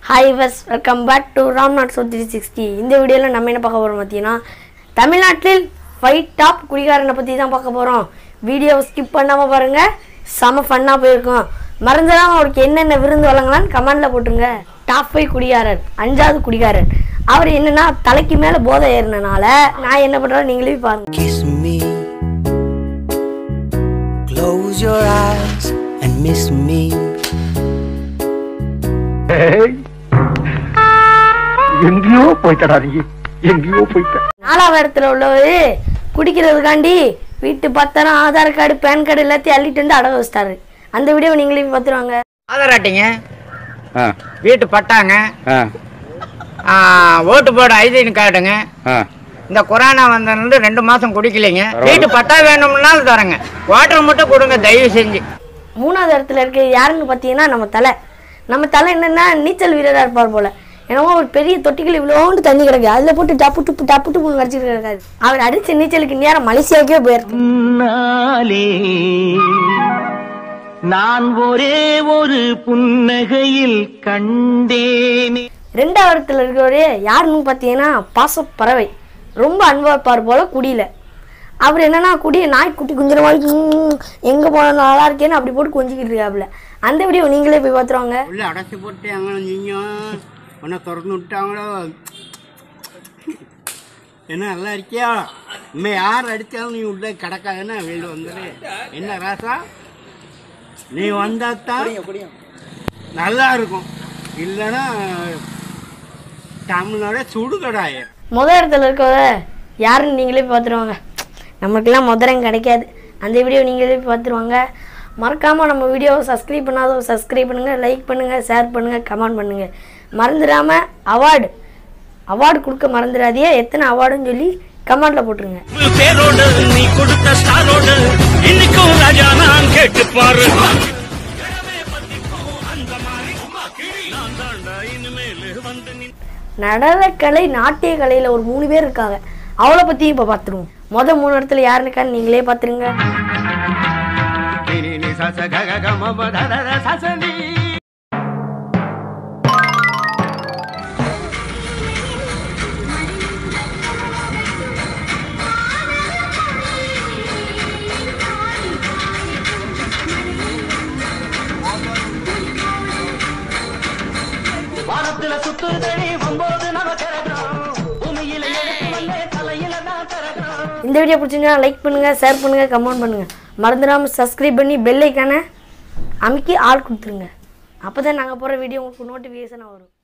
Hi வஸ் welcome back to Ramnath show three sixty இந்த வீடியோவில் நம்ம என்ன பார்க்க போகிறோம் பார்த்தீங்கன்னா தமிழ்நாட்டில் ஃபைவ் டாப் குடிகாரனை பற்றி தான் பார்க்க போகிறோம் வீடியோவை ஸ்கிப் பண்ணாமல் பாருங்கள் செம ஃபன்னாக போயிருக்கும் மறந்துடாம அவருக்கு என்னென்ன விருந்து வழங்கலாம்னு கமெண்டில் போட்டுருங்க டாப் ஃபைவ் குடிகாரர் அஞ்சாவது குடிகாரர் அவர் என்னன்னா தலைக்கு மேலே போதை ஏறினனால நான் என்ன பண்ணுறேன் நீங்களே பாருங்க Kiss me. Close your eyes and miss me. ஏய், எங்கேயோ போய்த்தடா நீ எங்கேயோ போய்த்த நாலாவது இடத்துல உள்ளவர் குடிக்கிறதுக்காண்டி வீட்டு பத்திரம் ஆதார் கார்டு பேன் கார்டு எல்லாத்தையும் அள்ளிட்டு வந்து அடகு வச்சிட்டாரு அந்த வீடியோ நீங்களே பார்த்துருவாங்க ஆதார் அட்டைங்க ஆ வீட்டு பட்டாங்க ஆ ஆ, ஓட்டு போட ஐடி கார்டுங்க ஆ இந்த கொரோனா வந்ததுலேருந்து ரெண்டு மாசம் குடிக்கலைங்க வீட்டு பட்டா வேணும்னாலும் தரேங்க வாட்டர் மட்டும் கொடுங்க தயவு செஞ்சு மூணாவது இடத்துல இருக்க யாருன்னு பார்த்தீங்கன்னா நம்ம தலை நம்ம தலை என்னன்னா நீச்சல் வீரராக இருப்பார் போல என்னமோ ஒரு பெரிய தொட்டிகள் இவ்வளோண்டு தண்ணி கிடக்கு அதில் போட்டு டப்பு டுப்பு டப்பு டுப்புன்னு கடிச்சிட்டு கிடக்காது அவர் அடிச்ச நீச்சலுக்கு நேரம் மலேசியாவுக்கே போயிருக்கு நாளே நான் ஒரே ஒரு புன்னகையில் கண்டேனே ரெண்டாவது இடத்துல இருக்கிறவரு யாருன்னு பார்த்தீங்கன்னா பாசப்பறவை ரொம்ப அன்பா இருப்பார் போல குடியில அவர் என்னன்னா குடி நாய்க்குட்டி குஞ்சுற மாதிரி "ம், எங்க போனாலும் நல்லா இருக்கேன்னு அப்படி போட்டு கொஞ்சிக்கிட்டு இருக்காப்புல அந்த வீடியோ நீங்களே போய் பார்த்துருவாங்க உள்ள அடைச்சி போட்டாங்களோ நீயும் உன்னை திறந்து விட்டாங்களோ என்ன நல்லா இருக்கியா இனிமே யார் அடித்தாலும் நீ உள்ள கிடக்காதுன்னா வெளில வந்துடு என்ன ராசா நீ வந்தா தான் நல்லா இருக்கும் இல்லைன்னா தமிழ்நாடு சுடுகடாய முத இடத்துல இருக்கவ யாருன்னு நீங்களே போய் பார்த்துருவாங்க நமக்கெல்லாம் முதரம் கிடைக்காது அந்த வீடியோ நீங்களே போய் பார்த்துருவாங்க மறக்காமல் நம்ம வீடியோவை சப்ஸ்கிரைப் பண்ணாதோ சப்ஸ்கிரைப் பண்ணுங்கள் லைக் பண்ணுங்கள் ஷேர் பண்ணுங்கள் கமெண்ட் பண்ணுங்கள் மறந்துடாமல் அவார்டு அவார்டு கொடுக்க மறந்துடாதீங்க எத்தனை அவார்டுன்னு சொல்லி கமெண்ட்டில் போட்டுருங்க பேரோடு நீ கொடுத்த ஸ்டாரோடு இன்னைக்கும் ராஜா நான் கேட்டு பாரு நடனக்கலை நாட்டிய கலையில் ஒரு மூணு பேர் இருக்காங்க அவளை பற்றியும் இப்போ பார்த்துருவோம் மொதல் மூணு இடத்துல யார் இருக்கான்னு நீங்களே பார்த்துருங்க வானத்துல சுத்துதடி ஒன்பது நவக்கிரகம் பூமியில எடுத்து வந்தே தலையில தான் கரகம் இந்த வீடியோ பிடிச்சிருந்தா லைக் பண்ணுங்கள் ஷேர் பண்ணுங்கள் கமெண்ட் பண்ணுங்கள் மறந்துடாமல் சப்ஸ்கிரைப் பண்ணி பெல் ஐக்கானை அமுக்கி ஆள் கொடுத்துருங்க அப்போ தான் நாங்கள் போகிற வீடியோ உங்களுக்கு நோட்டிஃபிகேஷனாக வரும்